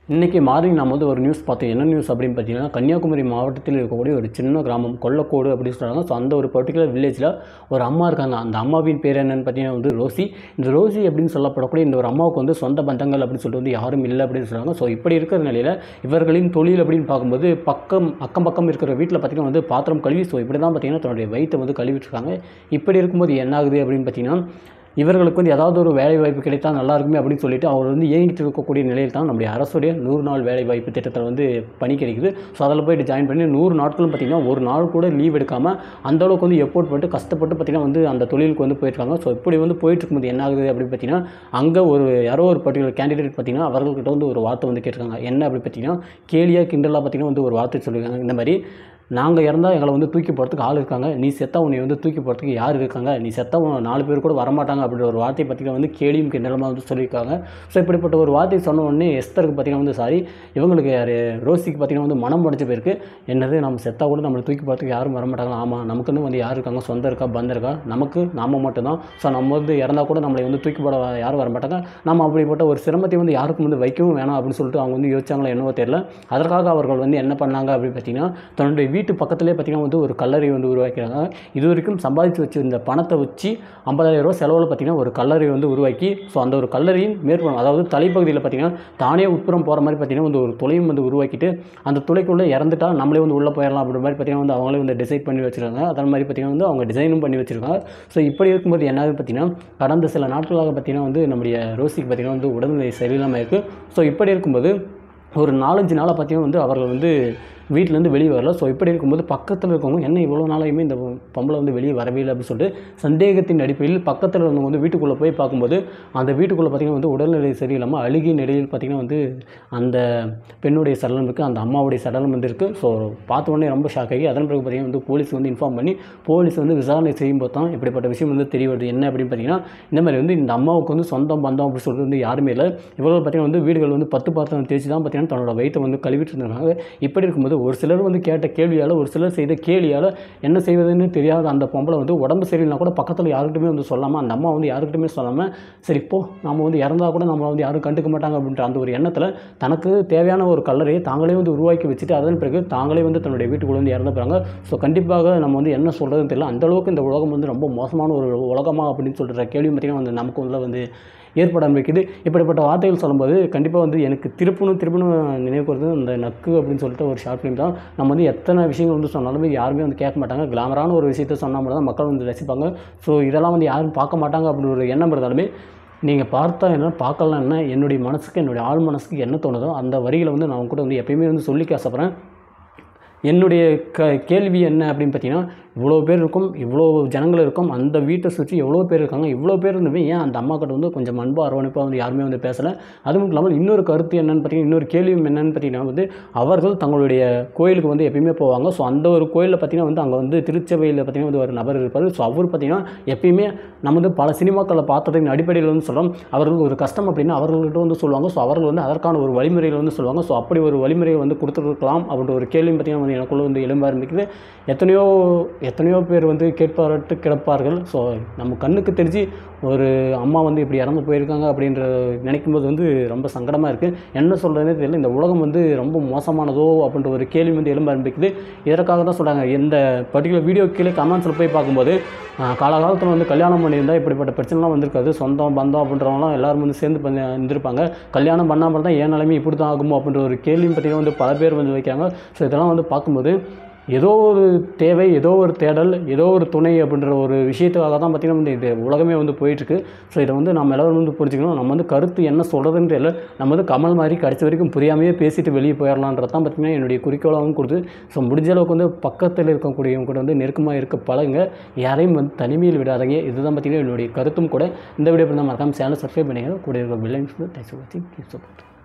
இன்றைக்கி மார்னிங் நம்ம வந்து ஒரு நியூஸ் பார்த்தோம் என்ன நியூஸ் அப்படின்னு பார்த்தீங்கன்னா கன்னியாகுமரி மாவட்டத்தில் இருக்கக்கூடிய ஒரு சின்ன கிராமம் கொல்லக்கோடு அப்படின்னு சொல்கிறாங்க ஸோ அந்த ஒரு பர்டிகுலர் வில்லேஜில் ஒரு அம்மா இருக்காங்க அந்த அம்மாவின் பேர் என்னன்னு பார்த்தீங்கன்னா வந்து ரோசி இந்த ரோசி அப்படின்னு சொல்லப்படக்கூடிய இந்த ஒரு அம்மாவுக்கு வந்து சொந்த பந்தங்கள் அப்படின்னு சொல்லிட்டு வந்து யாரும் இல்லை அப்படின்னு சொல்கிறாங்க ஸோ இப்படி இருக்கிற நிலையில் இவர்களின் தொழில் அப்படின்னு பார்க்கும்போது பக்கம் அக்கம் பக்கம் இருக்கிற வீட்டில் பார்த்தீங்கன்னா வந்து பாத்திரம் கழுவி ஸோ இப்படி தான் பார்த்தீங்கன்னா தன்னுடைய வயிற்றை வந்து கழுவிட்டு இருக்காங்க இப்படி இருக்கும்போது என்ன ஆகுது அப்படின்னு பார்த்தீங்கன்னா இவர்களுக்கு வந்து ஏதாவது ஒரு வேலை வாய்ப்பு கிடைத்தா நல்லா இருக்குமே அப்படின்னு சொல்லிட்டு அவர் வந்து இயங்கிட்டு இருக்கக்கூடிய நிலையில் தான் நம்முடைய அரசுடைய நூறு நாள் வேலை வாய்ப்பு திட்டத்தில் வந்து பணி கிடைக்குது ஸோ அதில் போயிட்டு ஜாயின் பண்ணி நூறு நாட்களும் பார்த்திங்கன்னா ஒரு நாள் கூட லீவ் எடுக்காமல் அந்த அளவுக்கு வந்து எஃபோர்ட் பண்ணிட்டு கஷ்டப்பட்டு பார்த்திங்கன்னா வந்து அந்த தொழிலுக்கு வந்து போயிருக்காங்க ஸோ இப்படி வந்து போயிட்டு இருக்கும்போது என்ன ஆகுது அப்படின்னு பார்த்தீங்கன்னா அங்கே ஒரு யாரோ ஒரு பர்டிகுலர் கேண்டிடேட் பார்த்திங்கன்னா அவர்கள்கிட்ட வந்து ஒரு வார்த்தை வந்து கேட்டிருக்காங்க என்ன அப்படின்னு பார்த்தீங்கன்னா கேலியாக கிண்டலாக பார்த்திங்கன்னா வந்து ஒரு வார்த்தை சொல்லியிருக்காங்க இந்த மாதிரி நாங்கள் இறந்தால் எங்களை வந்து தூக்கி போகிறதுக்கு ஆள் இருக்காங்க நீ செத்தா உன்னை வந்து தூக்கி போகிறதுக்கு யார் இருக்காங்க நீ செத்தா உன் நாலு பேர் கூட வரமாட்டாங்க அப்படின்ற ஒரு வார்த்தையை பார்த்தீங்கன்னா வந்து கேலியும் கிண்டலமாக வந்து சொல்லியிருக்காங்க ஸோ இப்படிப்பட்ட ஒரு வார்த்தை சொன்ன உடனே எஸ்தருக்கு பார்த்தீங்கன்னா வந்து சாரி இவங்களுக்கு யார் ரோசிக்கு பார்த்தீங்கன்னா வந்து மனம் முடிஞ்ச பேருக்கு என்னது நம்ம செத்தா கூட நம்மளை தூக்கி போகிறதுக்கு யாரும் வரமாட்டாங்க ஆமாம் நமக்குன்னு வந்து யார் இருக்காங்க சொந்தம் இருக்கா பந்தம் இருக்கா நமக்கு நாம மட்டும்தான் ஸோ நம்ம வந்து இறந்தா கூட நம்மளை வந்து தூக்கி போட யாரும் வரமாட்டாங்க நம்ம அப்படிப்பட்ட ஒரு சிரமத்தை வந்து யாருக்கும் வந்து வைக்கவும் வேணாம் அப்படின்னு சொல்லிட்டு அவங்க வந்து யோசிச்சாங்களோ என்னவோ தெரியல அதற்காக அவர்கள் வந்து என்ன பண்ணாங்க அப்படின்னு பார்த்தீங்கன்னா தன்னுடைய வீட்டு பக்கத்துலேயே பார்த்தீங்கன்னா வந்து ஒரு கல்லறை வந்து உருவாக்கிறாங்க இது வரைக்கும் சம்பாதிச்சு வச்சிருந்த பணத்தை வச்சு ஐம்பதாயிரம் ரூபா செலவில் பார்த்தீங்கன்னா ஒரு கல்லறை வந்து உருவாக்கி ஸோ அந்த ஒரு கல்லறையின் மேற்புறம் அதாவது தலைப்பகுதியில் பார்த்தீங்கன்னா தானே உட்புறம் போகிற மாதிரி பார்த்தீங்கன்னா வந்து ஒரு துளையும் வந்து உருவாக்கிட்டு அந்த துளைக்குள்ளே இறந்துட்டா நம்மளே வந்து உள்ளே போயிடலாம் அப்படின்ற மாதிரி பார்த்தீங்கன்னா வந்து அவங்களே வந்து டிசைட் பண்ணி வச்சிருக்காங்க அதன் மாதிரி பார்த்தீங்கன்னா வந்து அவங்க டிசைனும் பண்ணி வச்சிருக்காங்க ஸோ இப்படி இருக்கும்போது என்ன ஆகுது பார்த்தீங்கன்னா கடந்த சில நாட்களாக பார்த்தீங்கன்னா வந்து நம்முடைய ரோசிக்கு பார்த்தீங்கன்னா வந்து உடல்நிலை சரியில்லாமல் இருக்குது ஸோ இப்படி இருக்கும்போது ஒரு நாலஞ்சு நாளாக பார்த்தீங்கன்னா வந்து அவர்கள் வந்து வீட்டிலேருந்து வெளியே வரல ஸோ இப்படி இருக்கும்போது பக்கத்தில் இருக்கவங்க என்ன இவ்வளோ நாளையுமே இந்த பொம்பளை வந்து வெளியே வரவே இல்லை அப்படின்னு சொல்லிட்டு சந்தேகத்தின் அடிப்படையில் பக்கத்தில் இருந்தவங்க வந்து வீட்டுக்குள்ளே போய் பார்க்கும்போது அந்த வீட்டுக்குள்ளே பார்த்திங்கன்னா வந்து உடல்நிலை சரியில்லாமல் அழுகிய நிலையில் பார்த்திங்கன்னா வந்து அந்த பெண்ணுடைய சடலம் இருக்குது அந்த அம்மாவுடைய சடலம் வந்து இருக்குது ஸோ பார்த்த உடனே ரொம்ப ஷாக் ஆகி அதன் பிறகு பார்த்திங்கன்னா வந்து போலீஸ் வந்து இன்ஃபார்ம் பண்ணி போலீஸ் வந்து விசாரணை செய்யும்போது தான் இப்படிப்பட்ட விஷயம் வந்து தெரிய வருது என்ன அப்படின்னு பார்த்தீங்கன்னா இந்த மாதிரி வந்து இந்த அம்மாவுக்கு வந்து சொந்தம் பந்தம் அப்படின்னு சொல்லிட்டு வந்து யாருமே இல்லை இவர்கள் பார்த்திங்கன்னா வந்து வீடுகள் வந்து பத்து பாத்திரம் தேய்ச்சி தான் பார்த்திங்கன்னா தன்னோட வயிற்றை வந்து கழுவிட்டு இருந்தாங்க இப்படி இருக்கும்போது ஒரு சிலர் வந்து கேட்ட கேள்வியால் ஒரு சிலர் செய்த கேலியால் என்ன செய்வதுன்னு தெரியாத அந்த பொம்பளை வந்து உடம்பு சரியில்லைனா கூட பக்கத்தில் யாருக்கிட்டுமே வந்து சொல்லாமல் அந்த அம்மா வந்து யாருக்கிட்டுமே சொல்லாமல் சரி இப்போ நம்ம வந்து இறந்தா கூட நம்மளை வந்து யாரும் கண்டுக்க மாட்டாங்க அப்படின்ற அந்த ஒரு எண்ணத்தில் தனக்கு தேவையான ஒரு கல்லறையை தாங்களே வந்து உருவாக்கி வச்சுட்டு அதன் பிறகு தாங்களே வந்து தன்னுடைய வீட்டுக்குள்ளே வந்து இறந்து போகிறாங்க ஸோ கண்டிப்பாக நம்ம வந்து என்ன சொல்கிறதுன்னு தெரியல அந்த அளவுக்கு இந்த உலகம் வந்து ரொம்ப மோசமான ஒரு உலகமா அப்படின்னு சொல்கிற கேள்வி பார்த்திங்கன்னா வந்து நமக்கு உள்ள வந்து ஏற்பட ஆரம்பிக்குது இப்படிப்பட்ட வார்த்தைகள் சொல்லும்போது கண்டிப்பாக வந்து எனக்கு திருப்பணும் திருப்பணும் நினைவு வருது இந்த நக்கு அப்படின்னு சொல்லிட்டு ஒரு ஷார்ட் ஃபிலிம் தான் நம்ம வந்து எத்தனை விஷயங்கள் வந்து சொன்னாலுமே யாருமே வந்து கேட்க மாட்டாங்க கிளாமரான ஒரு விஷயத்த சொன்னால் மட்டும் தான் மக்கள் வந்து ரசிப்பாங்க ஸோ இதெல்லாம் வந்து யாரும் பார்க்க மாட்டாங்க அப்படின்னு ஒரு எண்ணம் இருந்தாலுமே நீங்கள் பார்த்தா என்ன பார்க்கலாம் என்ன என்னுடைய மனசுக்கு என்னுடைய ஆள் மனசுக்கு என்ன தோணுதோ அந்த வரிகளை வந்து நான் கூட வந்து எப்பயுமே வந்து சொல்லிக்க ஆசைப்பட்றேன் என்னுடைய க கேள்வி என்ன அப்படின்னு பார்த்தீங்கன்னா இவ்வளோ பேர் இருக்கும் இவ்வளோ ஜனங்கள் இருக்கும் அந்த வீட்டை சுற்றி எவ்வளோ பேர் இருக்காங்க இவ்வளோ பேர் இருந்துமே ஏன் அந்த அம்மா கிட்ட வந்து கொஞ்சம் அன்பாக அரவணைப்பாக வந்து யாருமே வந்து பேசலை அது மட்டும் இல்லாமல் இன்னொரு கருத்து என்னன்னு பார்த்தீங்கன்னா இன்னொரு கேள்வியும் என்னன்னு பார்த்தீங்கன்னா வந்து அவர்கள் தங்களுடைய கோயிலுக்கு வந்து எப்பயுமே போவாங்க ஸோ அந்த ஒரு கோயிலில் பார்த்தீங்கன்னா வந்து அங்கே வந்து திருச்சபையில் பார்த்தீங்கன்னா வந்து ஒரு நபர் இருப்பார் ஸோ அவர் பார்த்தீங்கன்னா எப்பயுமே நம்ம வந்து பல சினிமாக்களை பார்த்ததின் அடிப்படையில் வந்து சொல்கிறோம் அவர்களுக்கு ஒரு கஷ்டம் அப்படின்னா அவர்கள்ட்ட வந்து சொல்லுவாங்க ஸோ அவர்கள் வந்து அதற்கான ஒரு வழிமுறையில் வந்து சொல்லுவாங்க ஸோ அப்படி ஒரு வழிமுறையை வந்து கொடுத்துருக்கலாம் அப்படின்ற ஒரு கேள்வியும் பார்த்தீங்கன்னா வந்து எனக்குள்ளே வந்து எழும்ப ஆரம்பிக்குது எத்தனையோ எத்தனையோ பேர் வந்து கேட்பாரட்டு கிடப்பார்கள் ஸோ நம்ம கண்ணுக்கு தெரிஞ்சு ஒரு அம்மா வந்து இப்படி இறந்து போயிருக்காங்க அப்படின்ற நினைக்கும் போது வந்து ரொம்ப சங்கடமாக இருக்குது என்ன சொல்கிறதுனே தெரியல இந்த உலகம் வந்து ரொம்ப மோசமானதோ அப்படின்ற ஒரு கேள்வி வந்து எழும்ப ஆரம்பிக்குது இதற்காக தான் சொல்கிறாங்க இந்த பர்டிகுலர் வீடியோ கீழே கமெண்ட்ஸில் போய் பார்க்கும்போது ஆஹ், காலகாலத்தில் வந்து கல்யாணம் பண்ணியிருந்தால் இப்படிப்பட்ட பிரச்சனைலாம் வந்திருக்காது சொந்தம் பந்தம் அப்படின்றவங்களாம் எல்லாரும் வந்து சேர்ந்து பண்ணி இருந்திருப்பாங்க கல்யாணம் பண்ணாமல் தான் ஏன் நிலைமை இப்படி தான் ஆகுமோ அப்படின்ற ஒரு கேள்வியும் பார்த்தீங்கன்னா வந்து பல பேர் வந்து வைக்கிறாங்க ஸோ இதெல்லாம் வந்து பார்க்கும்போது ஏதோ ஒரு தேவை ஏதோ ஒரு தேடல் ஏதோ ஒரு துணை அப்படின்ற ஒரு விஷயத்துக்காக தான் பார்த்திங்கன்னா வந்து இது உலகமே வந்து போயிட்டுருக்கு ஸோ இதை வந்து நம்ம எல்லோரும் வந்து புரிஞ்சுக்கணும் நம்ம வந்து கருத்து என்ன சொல்கிறதுன்னு தெரியல நம்ம வந்து கமல் மாதிரி கடைசி வரைக்கும் புரியாமையே பேசிட்டு வெளியே போயிடலான்றது தான் பார்த்திங்கன்னா என்னுடைய குறிக்கோளாகவும் கொடுத்து ஸோ முடிஞ்ச அளவுக்கு வந்து பக்கத்தில் இருக்கக்கூடியவங்க கூட வந்து நெருக்கமாக இருக்க பழகுங்க யாரையும் வந்து தனிமையில் விடாதீங்க இதுதான் பார்த்திங்கன்னா என்னுடைய கருத்தும் கூட இந்த வீடியோ தான் மறக்காமல் சேனல் சப்ஸ்கிரைப் பண்ணிங்க கூட இருக்க பில்லைன்ஸ் தேங்க்ஸ் ஃபார் வாட்சிங் ப்ளீஸ் சப்போர்ட்